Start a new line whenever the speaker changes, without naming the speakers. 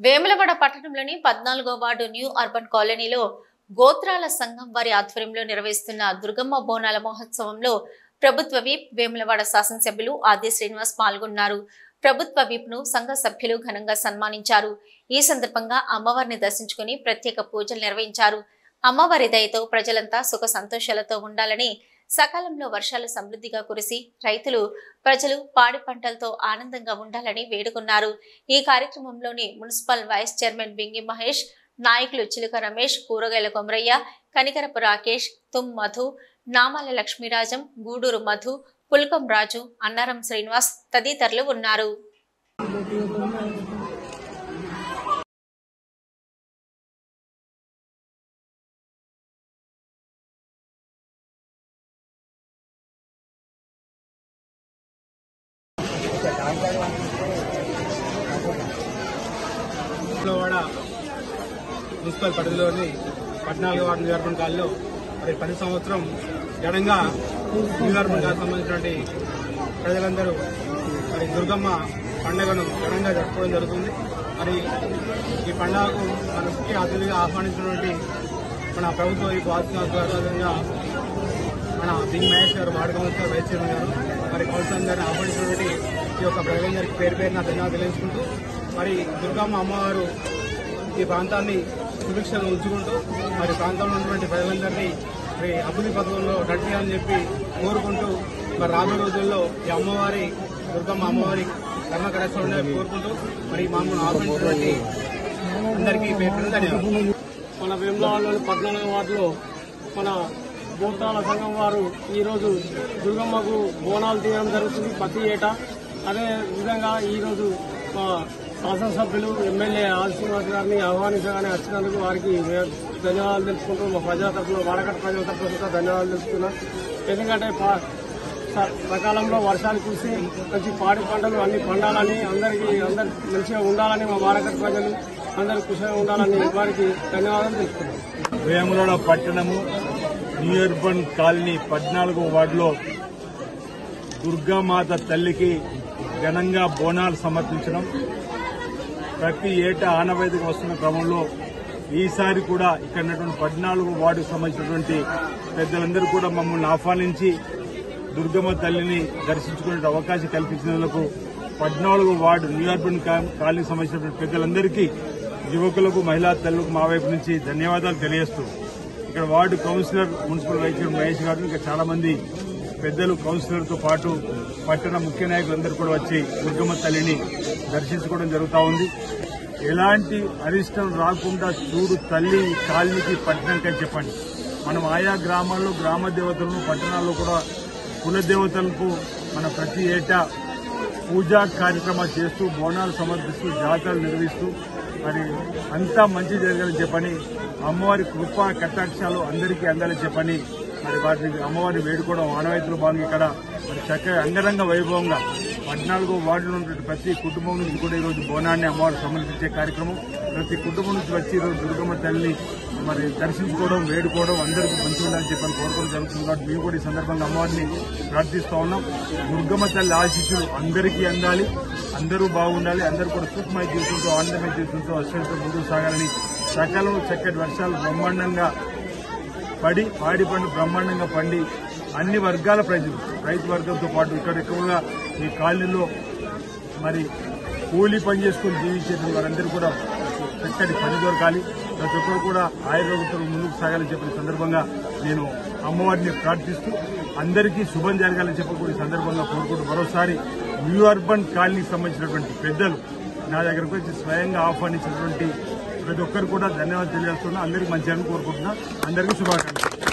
వేములవాడ పట్టణంలోని పద్నాలుగో ward new urban కాలనీలో గోత్రాల సంఘం వారి ఆధ్వర్యంలో నిర్వహిస్తున్న దుర్గమ్మ బోనాల మహోత్సవంలో ప్రభుత్వ విప్ వేములవాడ శాసనసభ్యులు ఆది శ్రీనివాస్ పాల్గొన్నారు ప్రభుత్వ విప్ ను సంఘ సభ్యులు ఘనంగా సన్మానించారు ఈ సందర్భంగా అమ్మవారిని దర్శించుకుని ప్రత్యేక పూజలు నిర్వహించారు అమ్మవారి దయతో ప్రజలంతా సుఖ సంతోషాలతో ఉండాలని సకాలంలో వర్షాలు సమృద్ధిగా కురిసి రైతులు ప్రజలు పాడి పంటలతో ఆనందంగా ఉండాలని వేడుకున్నారు ఈ కార్యక్రమంలోని municipal vice chairman Bingi Mahesh నాయకులు చిలుక రమేష్ కూరగాయల కొమరయ్య కనికరపు రాకేష్ తుమ్ మధు నామాల లక్ష్మీరాజం గూడూరు మధు పుల్కం రాజు అన్నారం శ్రీనివాస్ తదితరులు ఉన్నారు
విజయవాడ మున్సిపల్ పరిధిలోని పద్నాలుగు వార్డు నియోజకవర్గం కాలంలో మరి ప్రతి సంవత్సరం ఘనంగా నియోజకవర్గానికి సంబంధించినటువంటి ప్రజలందరూ మరి దుర్గమ్మ పండుగను ఘనంగా జరుపుకోవడం జరుగుతుంది మరి ఈ పండుగకు మన ముఖ్య అతిథిగా ఆహ్వానించినటువంటి మన ప్రభుత్వ ఈ ఆధ్వర్యంగా మన బింగ్ మహేష్ గారు వార్డు కౌన్సిలర్ వైస్ చైర్మన్ గారు మరి కౌన్సిలర్ గారిని ఆహ్వానించినటువంటి ఈ యొక్క ప్రజలందరికీ పేరు పేరున ధన్యవాదాలు తెలియజేసుకుంటూ మరి దుర్గమ్మ అమ్మవారు ఈ ప్రాంతాన్ని సుభిక్షంగా ఉంచుకుంటూ మరి ప్రాంతంలో ఉన్నటువంటి ప్రజలందరినీ మరి అభివృద్ధి పథకంలో నడిపించాలని చెప్పి కోరుకుంటూ మరి రాబోయే రోజుల్లో ఈ అమ్మవారి దుర్గమ్మ అమ్మవారి కర్మకరేశ్వరం ఉండాలని కోరుకుంటూ మరి మామూలు ఆహ్వానించినటువంటి అందరికీ పేరు పేరున ధన్యవాదాలు
మన వేములవాడలోని పద్నాలుగు వార్డులో మన భూతాల సంఘం వారు ఈరోజు దుర్గమ్మకు బోనాలు తీయడం జరుగుతుంది ప్రతి ఏటా అదే విధంగా ఈరోజు మా శాసనసభ్యులు ఎమ్మెల్యే ఆర్ శ్రీనివాస్ గారిని ఆహ్వానించగానే వచ్చినందుకు వారికి మేము ధన్యవాదాలు తెలుసుకుంటూ మా ప్రజల తరఫున వాడకట్ట ప్రజల తరఫున కూడా ధన్యవాదాలు తెలుపుతున్నాం ఎందుకంటే పా- స- సకాలంలో వర్షాలు కురిసి మంచి పాడి పంటలు అన్ని పండాలని అందరికీ అందరు మంచిగా ఉండాలని మా వారకట్ట ప్రజలు అందరూ కుషంగా ఉండాలని వారికి ధన్యవాదాలు తెలుపుతున్నాం
వేములవాడ పట్టణము న్యూ అర్బన్ కాలనీ పద్నాలుగో వార్డులో దుర్గామాత తల్లికి ఘనంగా బోనాలు సమర్పించడం ప్రతి ఏటా ఆనవాయితీగా వస్తున్న క్రమంలో ఈసారి కూడా ఇక్కడ ఉన్నటువంటి పద్నాలుగు వార్డుకు సంబంధించినటువంటి పెద్దలందరూ కూడా మమ్మల్ని ఆహ్వానించి దుర్గమ్మ తల్లిని దర్శించుకునే అవకాశం కల్పించినందుకు పద్నాలుగు వార్డు న్యూ అర్బన్ కా- కాలనీకి సంబంధించినటువంటి పెద్దలందరికీ యువకులకు మహిళా తల్లులకు మా వైపు నుంచి ధన్యవాదాలు తెలియజేస్తూ ఇక్కడ ward councillor municipal vice chairman Mahesh గారు ఇంకా చాలా మంది పెద్దలు కౌన్సిలర్తో పాటు పట్టణ ముఖ్య నాయకులందరూ కూడా వచ్చి దుర్గమ్మ తల్లిని దర్శించుకోవడం జరుగుతూ ఉంది ఎలాంటి అరిష్టం రాకుండా చూడు తల్లి ఈ కాలనీకి పట్టణంకని చెప్పండి మనం ఆయా గ్రామాల్లో గ్రామ దేవతలను పట్టణాల్లో కూడా కుల దేవతలకు మన ప్రతి ఏటా పూజా కార్యక్రమాలు చేస్తూ బోనాలు సమర్పిస్తూ జాతరలు నిర్వహిస్తూ మరి అంతా మంచి జరగాలని చెప్పని అమ్మవారి కృపా కటాక్షాలు అందరికీ అందాలని చెప్పని మరి వాటిని అమ్మవారిని వేడుకోవడం ఆనవాయితీలో భాగంగా ఇక్కడ మరి చక్కగా అంగరంగ వైభవంగా పద్నాలుగో వార్డులో ఉన్నటువంటి ప్రతి కుటుంబం నుంచి కూడా ఈరోజు బోనాన్ని అమ్మవారు సమర్పించే కార్యక్రమం ప్రతి కుటుంబం నుంచి వచ్చి ఈరోజు దుర్గమ్మ తల్లిని మరి దర్శించుకోవడం వేడుకోవడం అందరికీ మంచిగా ఉండాలని చెప్పని కోరుకోవడం జరుగుతుంది కాబట్టి మేము కూడా ఈ సందర్భంగా అమ్మవారిని ప్రార్థిస్తా ఉన్నాం దుర్గమ్మ తల్లి ఆశీస్సులు అందరికీ అందాలి అందరూ బాగుండాలి అందరూ కూడా సుఖమై జీవితంతో ఆనందమై జీవితంతో అశ్వంతో ముందుకు సాగాలని సకాలం చక్కటి వర్షాలు బ్రహ్మాండంగా పడి పాడి పండు బ్రహ్మాండంగా పండి అన్ని వర్గాల ప్రజలు రైతు వర్గంతో పాటు ఇక్కడ ఎక్కువగా ఈ కాలనీలో మరి కూలీ పని చేసుకుని జీవించేటువంటి వారందరూ కూడా చక్కటి పని దొరకాలి ప్రతి ఒక్కరు కూడా ఆయుర్వేదంతో ముందుకు సాగాలని చెప్పిన సందర్భంగా నేను అమ్మవారిని ప్రార్థిస్తూ అందరికీ శుభం జరగాలని చెప్పి కూడా ఈ సందర్భంగా కోరుకుంటూ మరోసారి న్యూ అర్బన్ కాలనీకి సంబంధించినటువంటి పెద్దలు నా దగ్గరకు వచ్చి స్వయంగా ఆహ్వానించినటువంటి ప్రతి ఒక్కరు కూడా ధన్యవాదాలు తెలియజేస్తున్నా అందరికీ మంచిగా కోరుకుంటున్నా అందరికీ శుభాకాంక్షలు